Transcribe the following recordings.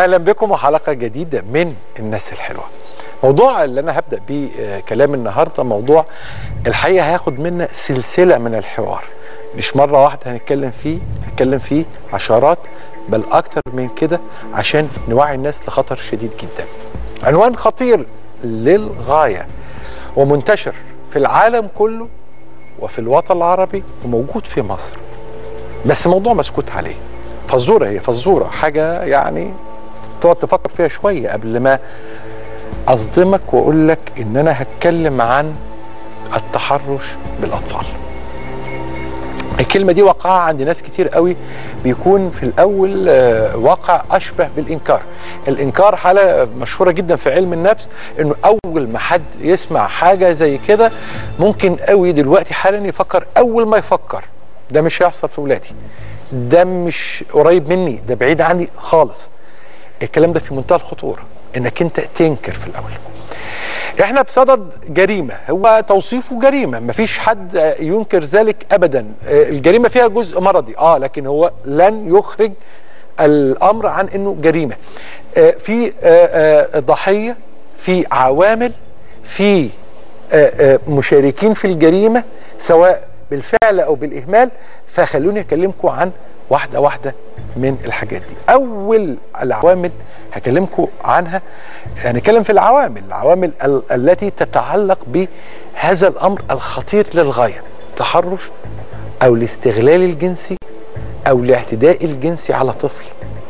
اهلا بكم وحلقه جديده من الناس الحلوه موضوع اللي انا هبدا بيه آه، كلام النهارده موضوع الحقيقه هياخد منا سلسله من الحوار مش مره واحده هنتكلم فيه هنتكلم فيه عشرات بل اكتر من كده عشان نوعي الناس لخطر شديد جدا عنوان خطير للغايه ومنتشر في العالم كله وفي الوطن العربي وموجود في مصر بس موضوع مسكوت عليه فزوره هي فزوره حاجه يعني تقعد تفكر فيها شويه قبل ما اصدمك واقول لك ان انا هتكلم عن التحرش بالاطفال الكلمة دي وقعها عند ناس كتير قوي بيكون في الأول آه، واقع أشبه بالإنكار الإنكار حالة مشهورة جدا في علم النفس إنه أول ما حد يسمع حاجة زي كده ممكن قوي دلوقتي حالا يفكر أول ما يفكر ده مش هيحصل في ولادي ده مش قريب مني ده بعيد عني خالص الكلام ده في منتهى الخطورة إنك أنت تنكر في الأول احنا بصدد جريمه هو توصيفه جريمه مفيش حد ينكر ذلك ابدا الجريمه فيها جزء مرضي اه لكن هو لن يخرج الامر عن انه جريمه آه، في آه، آه، ضحيه في عوامل في آه، آه، مشاركين في الجريمه سواء بالفعل او بالاهمال فخلوني اكلمكم عن واحده واحده من الحاجات دي اول العوامل هكلمكم عنها هنتكلم في العوامل العوامل ال- التي تتعلق بهذا الامر الخطير للغايه تحرش او الاستغلال الجنسي او الاعتداء الجنسي على طفل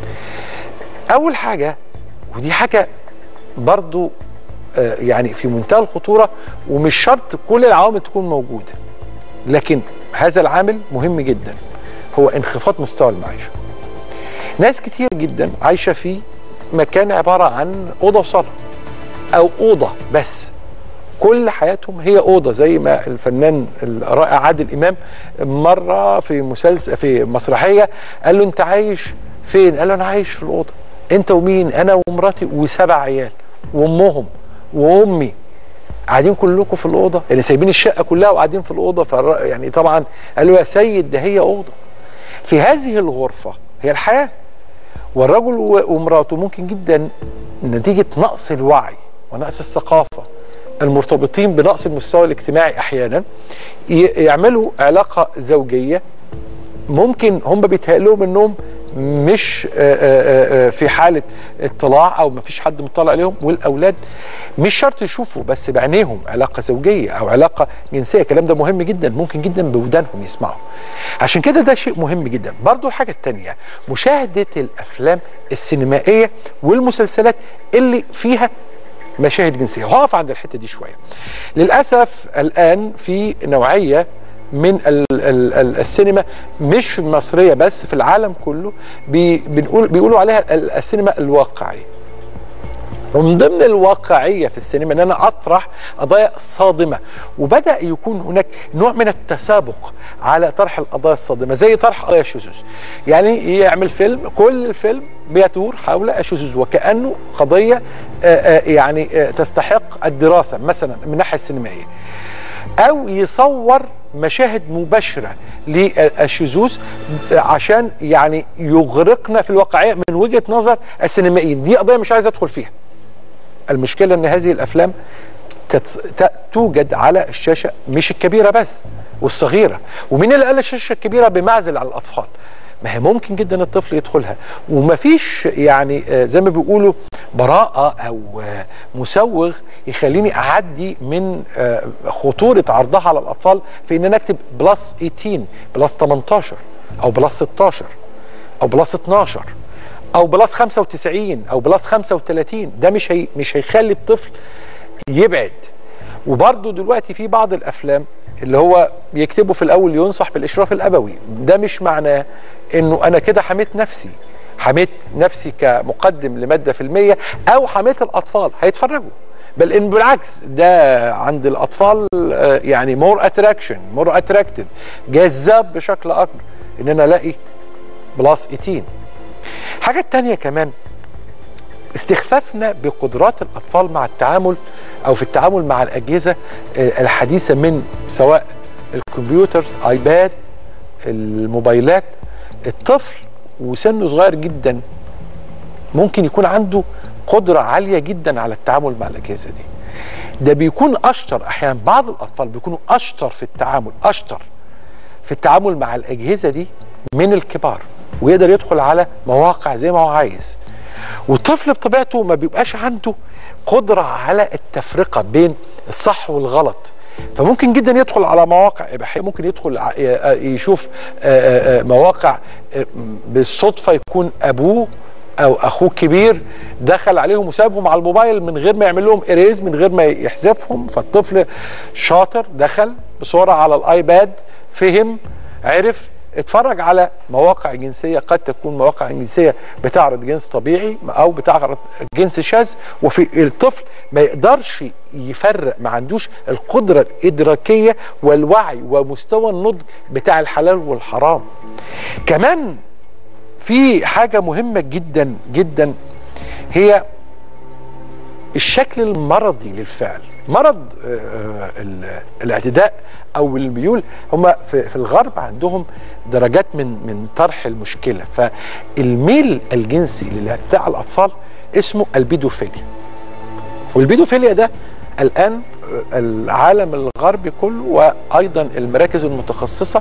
اول حاجه ودي حاجه برضو آه، يعني في منتهى الخطوره ومش شرط كل العوامل تكون موجوده لكن هذا العامل مهم جدا هو انخفاض مستوى المعيشه ناس كتير جدا عايشه في مكان عباره عن اوضه وصاله او اوضه بس كل حياتهم هي اوضه زي ما الفنان الرائع عادل امام مره في مسلسل في مسرحيه قال له انت عايش فين؟ قال له انا عايش في الاوضه انت ومين؟ انا ومراتي وسبع عيال وامهم وامي قاعدين كلكم في الاوضه يعني سايبين الشقه كلها وقاعدين في الاوضه فالر- يعني طبعا قال له يا سيد ده هي اوضه في هذه الغرفه هي الحياه والرجل و- ومراته ممكن جدا نتيجه نقص الوعي ونقص الثقافه المرتبطين بنقص المستوى الاجتماعي احيانا ي- يعملوا علاقه زوجيه ممكن هم بيتهيألهم انهم مش آه، آه، آه، في حاله اطلاع او ما فيش حد مطلع عليهم والاولاد مش شرط يشوفوا بس بعينيهم علاقه زوجيه او علاقه جنسيه الكلام ده مهم جدا ممكن جدا بودانهم يسمعوا عشان كده ده شيء مهم جدا برضو الحاجه التانية مشاهده الافلام السينمائيه والمسلسلات اللي فيها مشاهد جنسيه هقف عند الحته دي شويه للاسف الان في نوعيه من ال ال ال السينما مش المصريه بس في العالم كله بي بنقول بيقولوا عليها ال- السينما الواقعيه ومن ضمن الواقعيه في السينما ان انا اطرح قضايا صادمه وبدا يكون هناك نوع من التسابق على طرح القضايا الصادمه زي طرح قضايا الشذوذ يعني يعمل فيلم كل الفيلم بيدور حول الشذوذ وكانه قضيه آه، آه، يعني آه، تستحق الدراسه مثلا من الناحيه السينمائيه او يصور مشاهد مباشره للشذوذ عشان يعني يغرقنا في الواقعيه من وجهه نظر السينمائيين دي قضيه مش عايز ادخل فيها المشكله ان هذه الافلام تت- ت- توجد على الشاشه مش الكبيره بس والصغيره ومين اللي قال الشاشه الكبيره بمعزل على الاطفال ما هي ممكن جدا الطفل يدخلها ومفيش يعني آه، زي ما بيقولوا براءة أو آه، مسوغ يخليني أعدي من آه، خطورة عرضها على الأطفال في إن أنا أكتب بلس 18 بلس 18 أو بلس 16 أو بلس 12 أو بلس 95 أو بلس 35 ده مش هي مش هيخلي الطفل يبعد وبرضه دلوقتي في بعض الافلام اللي هو يكتبوا في الاول ينصح بالاشراف الابوي ده مش معناه انه انا كده حميت نفسي حميت نفسي كمقدم لماده فيلميه او حميت الاطفال هيتفرجوا بل ان بالعكس ده عند الاطفال آه، يعني مور اتراكشن مور اتراكتيف جذاب بشكل اكبر ان انا الاقي بلس 18 حاجه تانية كمان استخفافنا بقدرات الاطفال مع التعامل او في التعامل مع الاجهزه آه، الحديثه من سواء الكمبيوتر ايباد الموبايلات الطفل وسنه صغير جدا ممكن يكون عنده قدره عاليه جدا على التعامل مع الاجهزه دي ده بيكون اشطر احيانا بعض الاطفال بيكونوا اشطر في التعامل اشطر في التعامل مع الاجهزه دي من الكبار ويقدر يدخل على مواقع زي ما هو عايز والطفل بطبيعته ما بيبقاش عنده قدره على التفرقه بين الصح والغلط فممكن جدا يدخل على مواقع اباحيه ممكن يدخل ع- ي- يشوف آه، آه، مواقع آه، بالصدفه يكون ابوه او اخوه الكبير دخل عليهم وسابهم على الموبايل من غير ما يعمل لهم اريز من غير ما يحذفهم فالطفل شاطر دخل بسرعه على الايباد فهم عرف اتفرج على مواقع جنسيه قد تكون مواقع جنسيه بتعرض جنس طبيعي او بتعرض جنس شاذ وفي الطفل ما يقدرش يفرق ما عندوش القدره الادراكيه والوعي ومستوى النضج بتاع الحلال والحرام كمان في حاجه مهمه جدا جدا هي الشكل المرضي للفعل مرض آه، آه، ال- الاعتداء او الميول هم في, في الغرب عندهم درجات من من طرح المشكله فالميل الجنسي للاعتداء على الاطفال اسمه البيدوفيليا والبيدوفيليا ده الان آه، العالم الغربي كله وايضا المراكز المتخصصه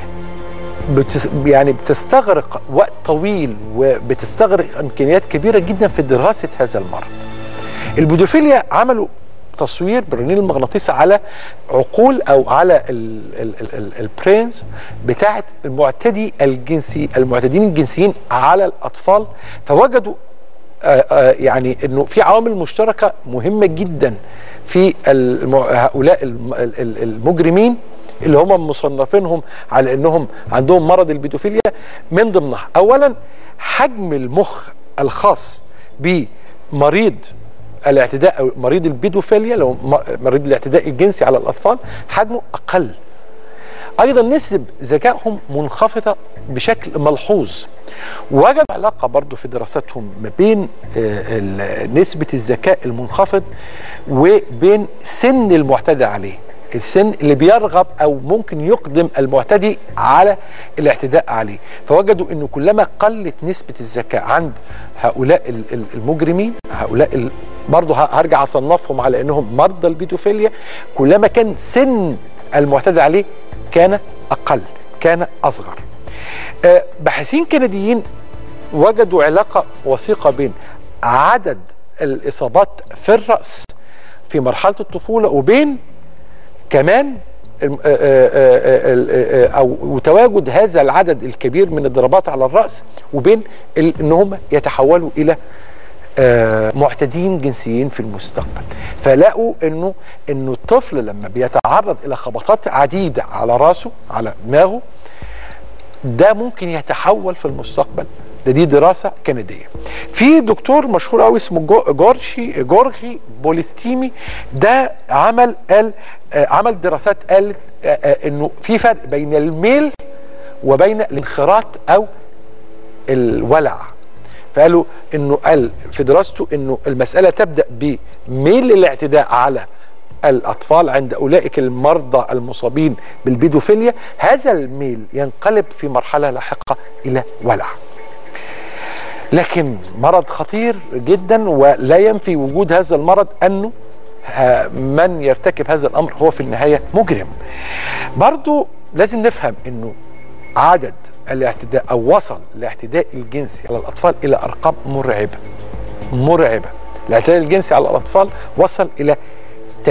بتس يعني بتستغرق وقت طويل وبتستغرق امكانيات كبيره جدا في دراسه هذا المرض. البيدوفيليا عملوا تصوير بالرنين المغناطيسي على عقول او على ال- ال- ال- ال- البرينز بتاعه المعتدي الجنسي المعتدين الجنسيين على الاطفال فوجدوا آه، آه، يعني انه في عوامل مشتركه مهمه جدا في الم- هؤلاء الم- ال- ال- المجرمين اللي هم مصنفينهم على انهم عندهم مرض البيدوفيليا من ضمنها اولا حجم المخ الخاص بمريض الاعتداء او مريض البيدوفيليا لو م- مريض الاعتداء الجنسي على الاطفال حجمه اقل ايضا نسب ذكائهم منخفضه بشكل ملحوظ وجد علاقه برضو في دراستهم ما بين آه، ال- نسبه الذكاء المنخفض وبين سن المعتدى عليه السن اللي بيرغب او ممكن يقدم المعتدي على الاعتداء عليه فوجدوا انه كلما قلت نسبه الذكاء عند هؤلاء ال- ال- المجرمين هؤلاء ال- برضه ه- هرجع اصنفهم على انهم مرضى البيدوفيليا كلما كان سن المعتدى عليه كان اقل كان اصغر آه، باحثين كنديين وجدوا علاقه وثيقه بين عدد الاصابات في الراس في مرحله الطفوله وبين كمان الم- آه، آه، آه، آه، آه، او وتواجد هذا العدد الكبير من الضربات على الراس وبين ال- ان هم يتحولوا الى آه، معتدين جنسيين في المستقبل فلقوا انه انه الطفل لما بيتعرض الى خبطات عديده على راسه على دماغه ده ممكن يتحول في المستقبل ده دي دراسه كنديه في دكتور مشهور قوي اسمه جو- جورشي جورغي بوليستيمي ده عمل قال آه، عمل دراسات قال آه، آه، انه في فرق بين الميل وبين الانخراط او الولع فقالوا انه قال في دراسته انه المساله تبدا بميل الاعتداء على الاطفال عند اولئك المرضى المصابين بالبيدوفيليا هذا الميل ينقلب في مرحله لاحقه الى ولع لكن مرض خطير جدا ولا ينفي وجود هذا المرض انه آه، من يرتكب هذا الامر هو في النهايه مجرم برضو لازم نفهم انه عدد الاعتداء او وصل الاعتداء الجنسي على الاطفال الى ارقام مرعبه مرعبه الاعتداء الجنسي على الاطفال وصل الى 30%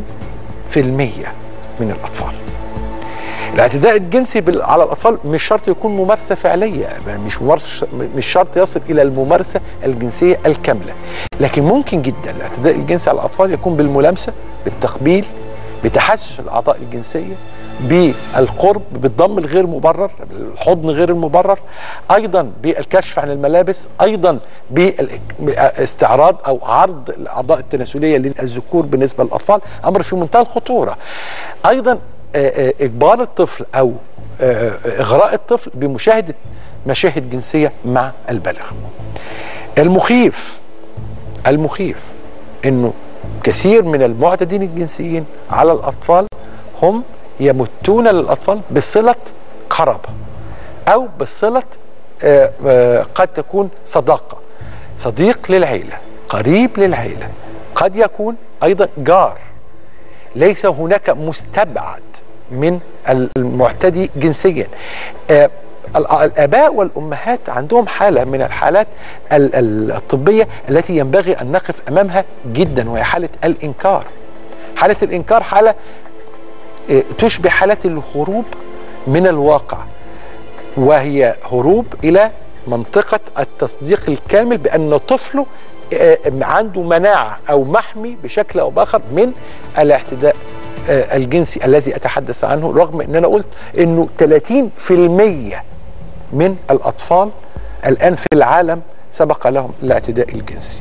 من الاطفال الاعتداء الجنسي بال- على الاطفال مش شرط يكون ممارسه فعليه مش ممارسة مش شرط يصل الى الممارسه الجنسيه الكامله لكن ممكن جدا الاعتداء الجنسي على الاطفال يكون بالملامسه بالتقبيل بتحسس الاعضاء الجنسيه بالقرب بالضم الغير مبرر الحضن غير المبرر ايضا بالكشف عن الملابس ايضا باستعراض او عرض الاعضاء التناسليه للذكور بالنسبه للاطفال امر في منتهى الخطوره ايضا آه، آه، اجبار الطفل او آه، آه، اغراء الطفل بمشاهده مشاهد جنسيه مع البالغ المخيف المخيف انه كثير من المعتدين الجنسيين على الاطفال هم يمتون للاطفال بصله قرابه او بصله آه، آه، قد تكون صداقه صديق للعيله قريب للعيله قد يكون ايضا جار ليس هناك مستبعد من المعتدي جنسيا آه الاباء والامهات عندهم حاله من الحالات الطبيه التي ينبغي ان نقف امامها جدا وهي حاله الانكار حاله الانكار حاله تشبه حاله الهروب من الواقع وهي هروب الى منطقه التصديق الكامل بان طفله عنده مناعه او محمي بشكل او باخر من الاعتداء الجنسي الذي اتحدث عنه رغم ان انا قلت انه 30% من الاطفال الان في العالم سبق لهم الاعتداء الجنسي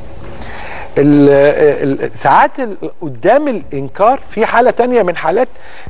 ساعات قدام الانكار في حاله تانية من حالات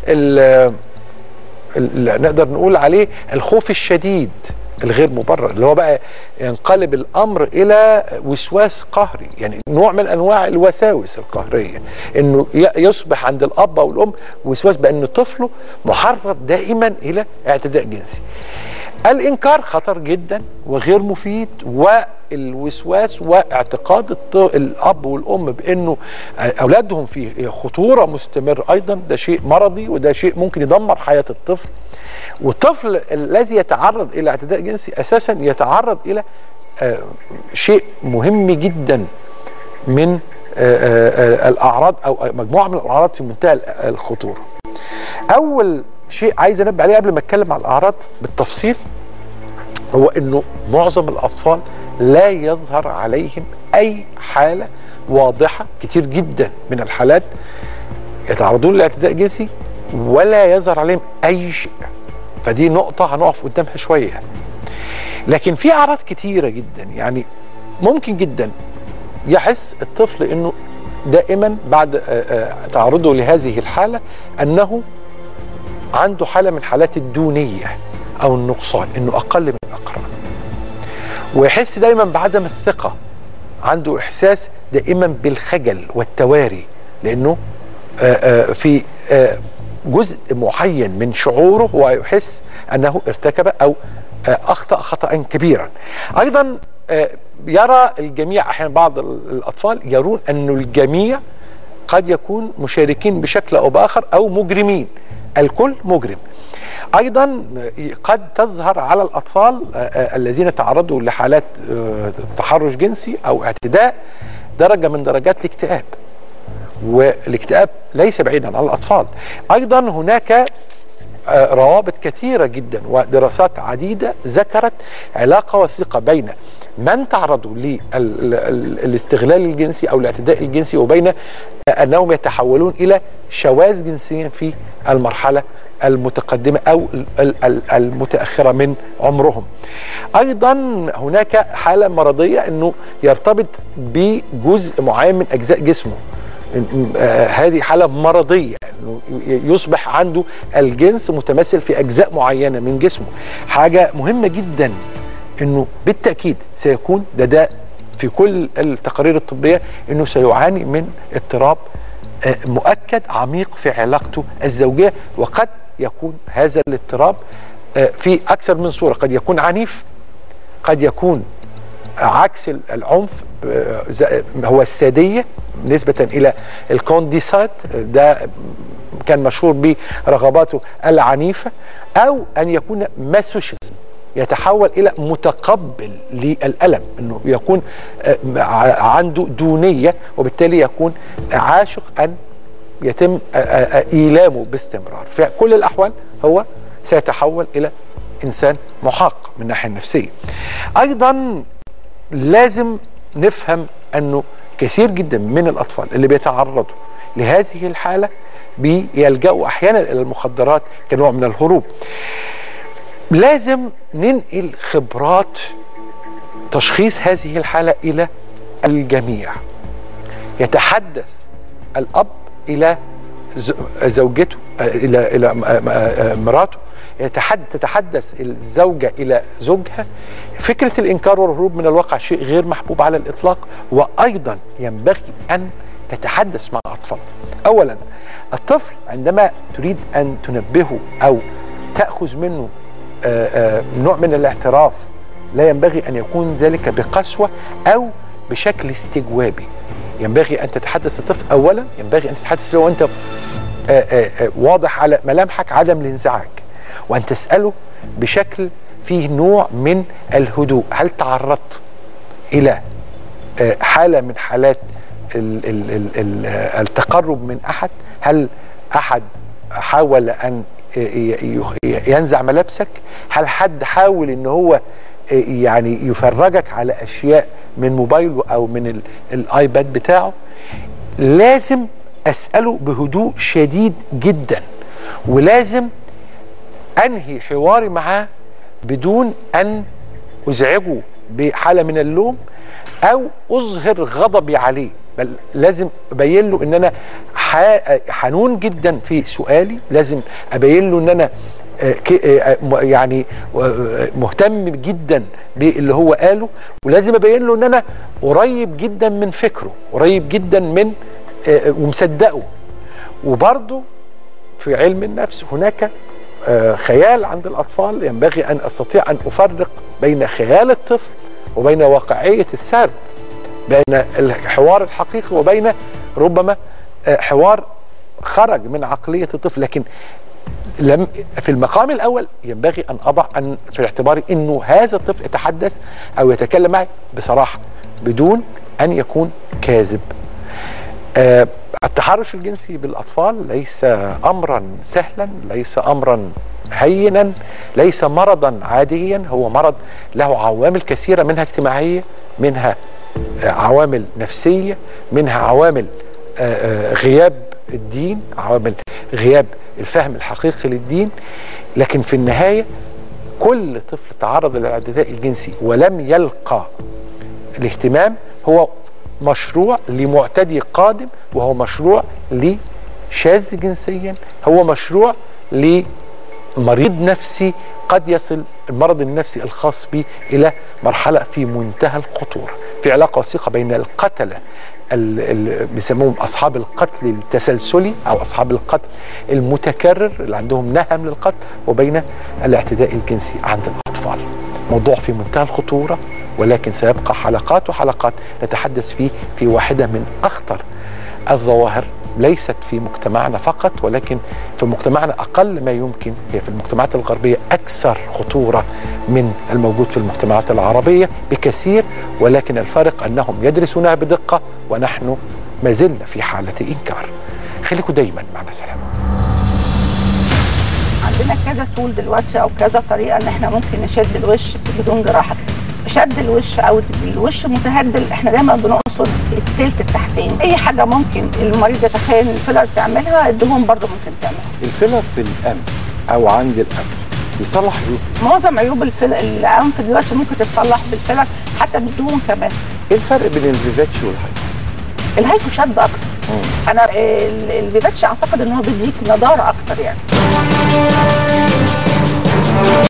نقدر نقول عليه الخوف الشديد الغير مبرر اللي هو بقى ينقلب الامر الى وسواس قهري يعني نوع من انواع الوساوس القهريه انه يصبح عند الاب او الام وسواس بان طفله محرض دائما الى اعتداء جنسي الانكار خطر جدا وغير مفيد والوسواس واعتقاد الاب والام بانه اولادهم في خطوره مستمره ايضا ده شيء مرضي وده شيء ممكن يدمر حياه الطفل والطفل الذي يتعرض الى اعتداء جنسي اساسا يتعرض الى شيء مهم جدا من الاعراض او مجموعه من الاعراض في منتهى الخطوره. اول شيء عايز انبه عليه قبل ما اتكلم عن الاعراض بالتفصيل هو انه معظم الاطفال لا يظهر عليهم اي حاله واضحه كتير جدا من الحالات يتعرضون لاعتداء جنسي ولا يظهر عليهم اي شيء فدي نقطه هنقف قدامها شويه لكن في اعراض كتيره جدا يعني ممكن جدا يحس الطفل انه دائما بعد تعرضه لهذه الحاله انه عنده حاله من حالات الدونيه او النقصان انه اقل من الاقران ويحس دايما بعدم الثقه عنده احساس دائما بالخجل والتواري لانه في جزء معين من شعوره هو يحس انه ارتكب او اخطا خطا كبيرا ايضا يرى الجميع احيانا بعض الاطفال يرون انه الجميع قد يكون مشاركين بشكل او باخر او مجرمين الكل مجرم ايضا قد تظهر على الاطفال الذين تعرضوا لحالات تحرش جنسي او اعتداء درجه من درجات الاكتئاب والاكتئاب ليس بعيدا عن الاطفال ايضا هناك روابط كثيرة جدا ودراسات عديدة ذكرت علاقة وثيقة بين من تعرضوا للاستغلال الجنسي أو الاعتداء الجنسي وبين أنهم يتحولون إلى شواذ جنسيا في المرحلة المتقدمة أو المتأخرة من عمرهم أيضا هناك حالة مرضية أنه يرتبط بجزء معين من أجزاء جسمه هذه حالة مرضية يصبح عنده الجنس متمثل في أجزاء معينة من جسمه حاجة مهمة جدا أنه بالتأكيد سيكون ده ده في كل التقارير الطبية أنه سيعاني من اضطراب مؤكد عميق في علاقته الزوجية وقد يكون هذا الاضطراب في أكثر من صورة قد يكون عنيف قد يكون عكس العنف هو السادية نسبة إلى الكونديسات ده كان مشهور برغباته العنيفة أو أن يكون ماسوشيزم يتحول إلى متقبل للألم أنه يكون عنده دونية وبالتالي يكون عاشق أن يتم إيلامه باستمرار في كل الأحوال هو سيتحول إلى إنسان محاق من الناحية النفسية أيضا لازم نفهم أنه كثير جدا من الأطفال اللي بيتعرضوا لهذه الحالة بيلجأوا أحيانا إلى المخدرات كنوع من الهروب لازم ننقل خبرات تشخيص هذه الحالة إلى الجميع يتحدث الأب إلى زوجته إلى إلى مراته تتحدث الزوجة إلى زوجها فكرة الإنكار والهروب من الواقع شيء غير محبوب على الإطلاق وأيضا ينبغي أن تتحدث مع أطفال أولا الطفل عندما تريد أن تنبهه أو تأخذ منه آآ آآ نوع من الاعتراف لا ينبغي أن يكون ذلك بقسوة أو بشكل استجوابي ينبغي ان تتحدث الطفل اولا ينبغي ان تتحدث له وانت آه، آه، آه، واضح على ملامحك عدم الانزعاج وان تساله بشكل فيه نوع من الهدوء هل تعرضت الى آه، حاله من حالات ال- ال- ال- ال- آه، التقرب من احد هل احد حاول ان ي- ي- ي- ينزع ملابسك هل حد حاول ان هو آه، يعني يفرجك على اشياء من موبايله او من ال- الايباد بتاعه لازم اساله بهدوء شديد جدا ولازم انهي حواري معاه بدون ان ازعجه بحاله من اللوم او اظهر غضبي عليه بل لازم ابين له ان انا ح- حنون جدا في سؤالي لازم ابين له ان انا آه، ك- آه، م- يعني آه، مهتم جدا باللي هو قاله ولازم ابين له ان انا قريب جدا من فكره قريب جدا من آه، ومصدقه وبرضه في علم النفس هناك آه، خيال عند الأطفال ينبغي أن أستطيع أن أفرق بين خيال الطفل وبين واقعية السرد بين الحوار الحقيقي وبين ربما آه، حوار خرج من عقلية الطفل لكن لم في المقام الأول ينبغي أن أضع أن في اعتباري أنه هذا الطفل يتحدث أو يتكلم معي بصراحة بدون أن يكون كاذب آه، التحرش الجنسي بالاطفال ليس امرا سهلا ليس امرا هينا ليس مرضا عاديا هو مرض له عوامل كثيره منها اجتماعيه منها آه، عوامل نفسيه منها عوامل آه، آه، غياب الدين عوامل غياب الفهم الحقيقي للدين لكن في النهايه كل طفل تعرض للاعتداء الجنسي ولم يلقى الاهتمام هو مشروع لمعتدي قادم وهو مشروع لشاذ جنسيا هو مشروع لمريض نفسي قد يصل المرض النفسي الخاص به الى مرحله في منتهى الخطوره في علاقه وثيقه بين القتله ال- ال- بيسموهم اصحاب القتل التسلسلي او اصحاب القتل المتكرر اللي عندهم نهم للقتل وبين الاعتداء الجنسي عند الاطفال موضوع في منتهى الخطوره ولكن سيبقى حلقات وحلقات نتحدث فيه في واحده من اخطر الظواهر ليست في مجتمعنا فقط ولكن في مجتمعنا اقل ما يمكن هي في المجتمعات الغربيه اكثر خطوره من الموجود في المجتمعات العربيه بكثير ولكن الفرق انهم يدرسونها بدقه ونحن ما زلنا في حاله انكار. خليكم دايما معنا سلام. عندنا كذا تول دلوقتي او كذا طريقه ان احنا ممكن نشد الوش بدون جراحه شد الوش او الوش متهدل احنا دايما بنقصد التلت التحتاني اي حاجه ممكن المريض يتخيل ان الفيلر تعملها الدهون برضه ممكن تعملها الفيلر في الانف او عند الانف بيصلح عيوب معظم عيوب الفل... الانف دلوقتي ممكن تتصلح بالفيلر حتى بالدهون كمان ايه الفرق بين الفيفاتش والهايفو الهايفو شد اكتر انا ال- الفيفاتش اعتقد ان هو بيديك نضاره اكتر يعني